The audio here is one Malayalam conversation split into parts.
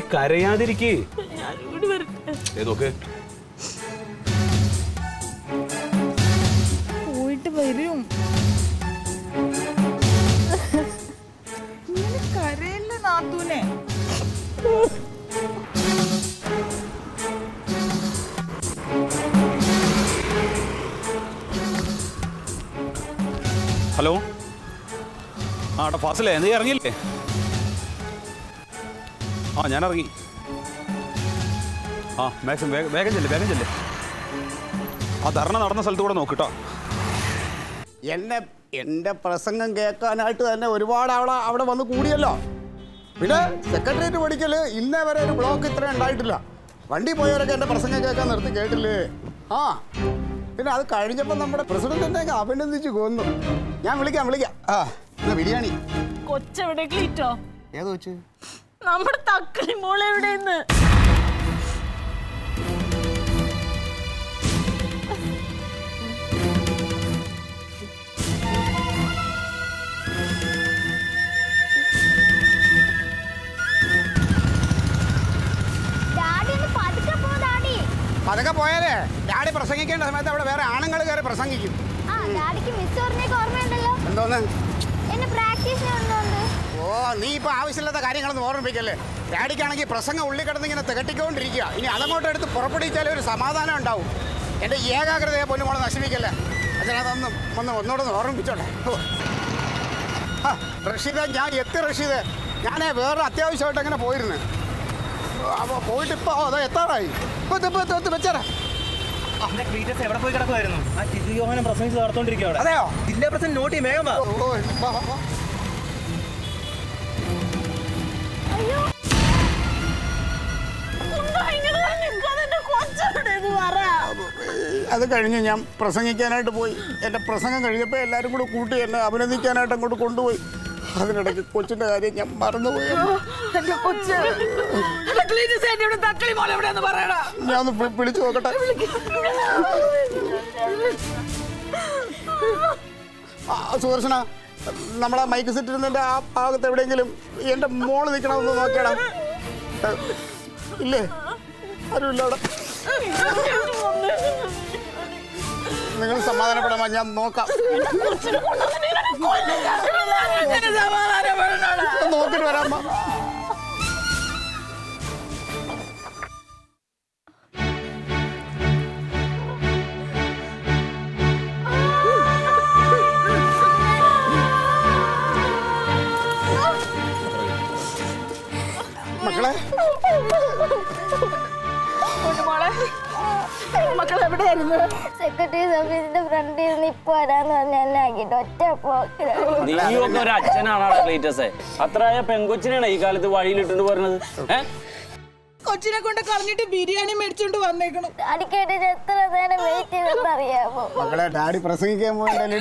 കരയാതിരിക്കേ ഞാനും കൂടി വരട്ടെ ഏ നോക്ക് പോയിട്ട് വരും ഇങ്ങനെ കരയല്ല നാത്തൂനെ ഹലോ ആ എടാ ഫാസിലേ നീ ഇറങ്ങിയില്ലേ ആ ഞാൻ ഇറങ്ങി ആ മാക്സിമം വേഗം വേഗം ചെല്ലേ വേഗം ചെല്ലേ ആ ധർണ നടന്ന സ്ഥലത്ത് കൂടെ നോക്കിട്ടോ എന്നെ എൻ്റെ പ്രസംഗം കേൾക്കാനായിട്ട് തന്നെ ഒരുപാട് അവിടെ അവിടെ വന്ന് കൂടിയല്ലോ പിന്നെ സെക്രട്ടേറിയറ്റ് പഠിക്കൽ ഇന്നേ വരെ ഒരു ബ്ലോക്ക് ഇത്ര ഉണ്ടായിട്ടില്ല വണ്ടി പോയവരൊക്കെ എൻ്റെ പ്രസംഗം കേൾക്കാൻ നിർത്തി കേട്ടില്ലേ ആ പിന്നെ അത് കഴിഞ്ഞപ്പോൾ നമ്മുടെ പ്രസിഡന്റ് എന്നെ അങ്ങ് അഭിനന്ദിച്ച് കൊന്നു ഞാൻ വിളിക്കാം വിളിക്കാം ആ എന്നാ ബിരിയാണി കൊച്ചെവിടെ ക്ലീറ്റോ ഏത് വെച്ച് നമ്മുടെ തക്കളി മോളെ എവിടെയെന്ന് ഡാഡി ഒന്ന് പതുക്കെ പോ ഡാഡി അതൊക്കെ പോയാലേ ഡാഡി പ്രസംഗിക്കേണ്ട സമയത്ത് അവിടെ വേറെ ആണുങ്ങൾ കയറി പ്രസംഗിക്കും ആ ഡാഡിക്ക് മിസ് പറഞ്ഞൊക്കെ ഓർമ്മയുണ്ടല്ലോ എന്തോന്ന് എന്നെ പ്രാക്ടീസിന് ഉണ്ടോണ്ട് ഓ നീ ഇപ്പൊ ആവശ്യമില്ലാത്ത കാര്യങ്ങളൊന്നും ഓർമ്മിപ്പിക്കല്ലേ ഡാഡിക്കാണെങ്കിൽ പ്രസംഗം ഉള്ളിൽ കിടന്ന് ഇങ്ങനെ തികട്ടിക്കൊണ്ടിരിക്കുക ഇനി അതങ്ങോട്ട് എടുത്ത് പുറപ്പെടുവിച്ചാലേ ഒരു സമാധാനം ഉണ്ടാവും എൻ്റെ ഏകാഗ്രതയെ പൊന്നുമോളെ നശിപ്പിക്കല്ലേ അതിനകത്തൊന്നും ഒന്ന് ഒന്നുകൂടെ ഒന്ന് ഓർമ്മിപ്പിച്ചോട്ടെ ഓ. ആ, റഷീദ് ഞാൻ എത്തി റഷീദ് ഞാൻ വേറെ അത്യാവശ്യമായിട്ട് അങ്ങനെ പോയിരുന്നു അപ്പോൾ പോയിട്ട് ഇപ്പോൾ അതോ എത്താറായി ഇപ്പൊ ഇത് ഇപ്പൊ ഇത് ഇത് വെച്ചേരാ ക്ലീറ്റസ് എവിടെ പോയി കിടക്കുമായിരുന്നു ആ ടിജു യോഹനം പ്രസംഗിച്ച് നടത്തോണ്ടിരിക്കുക അവിടെ അതെയോ ജില്ലാ പ്രസിഡന്റ് നോട്ടി വേഗം വാ ഓ വാ, വാ, വാ. അയ്യോ ഭയങ്കര നിൽക്കാതെ കൊച്ചെവിടെയെന്ന് പറ അത് കഴിഞ്ഞ് ഞാൻ പ്രസംഗിക്കാനായിട്ട് പോയി എൻ്റെ പ്രസംഗം കഴിഞ്ഞപ്പോൾ എല്ലാവരും കൂടെ കൂട്ടി എന്നെ അഭിനന്ദിക്കാനായിട്ട് അങ്ങോട്ട് കൊണ്ടുപോയി അതിനിടയ്ക്ക് കൊച്ചിൻ്റെ കാര്യം ഞാൻ മറന്നുപോയി എന്റെ കൊച്ച് എന്റെ ക്ലീറ്റസ് എന്നോട് തക്കളി മോളെ എവിടെയെന്ന് പറയടാ ഞാൻ ഒന്ന് വി- വിളിച്ചു നോക്കട്ടെ ആ, സുദർശന നമ്മളെ മൈക്ക് സെറ്റ് ഇരുന്നതിൻ്റെ ആ ഭാഗത്ത് എവിടെയെങ്കിലും എൻ്റെ മോള് നിൽക്കണമെന്ന് നോക്കിയടാ ഏ, ഇല്ലേ ആരുമില്ല അവിടെ നിങ്ങൾ സമാധാനപ്പെടാമോ ഞാൻ നോക്കാം ഞാൻ നോക്കിട്ട് വരാം അമ്മ. മക്കളെ മോളെ മക്കൾ എവിടെയായിരുന്നു സെക്രട്ടറി ഓഫീസിന്റെ ഫ്രണ്ടിൽ നിന്ന് ഇപ്പൊ വരാന്ന് പറഞ്ഞ എന്നെ ആക്കിട്ട് ഒറ്റ പോക്ക് നീയൊക്കെ ഒരു അച്ഛനാണ് ക്ലീറ്റസേ അത്രയായ പെങ്കൊച്ചിനാണ് ഈ കാലത്ത് വഴിയിലിട്ടുണ്ട് പോരുന്നത് ഏ കൊച്ചിനെ കൊണ്ട് കളഞ്ഞിട്ട് ബിരിയാണി മേടിച്ചോണ്ട് വന്നേക്കണം ഡാഡിക്കായിട്ട് ഞാൻ എത്ര നേരം വെയിറ്റ് ചെയ്തെന്ന് അറിയാമോ മക്കളെ ഡാഡി പ്രസംഗിക്കാൻ പോയിട്ടല്ലേ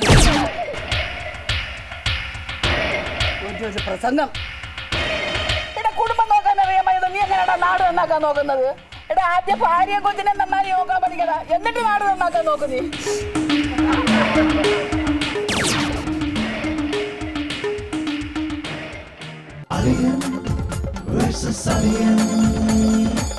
പ്രസംഗം എടാ കുടുംബം നോക്കാൻ അറിയാമായത് നീ എങ്ങനെയാടാ നാട് നന്നാക്കാൻ നോക്കുന്നത് എടാ ആദ്യം ഭാര്യയും കൊച്ചിനെ നന്നായി നോക്കാൻ പഠിക്കടാ എന്നിട്ട് നാട് നന്നാക്കാൻ നോക്ക് നീ versus Alien.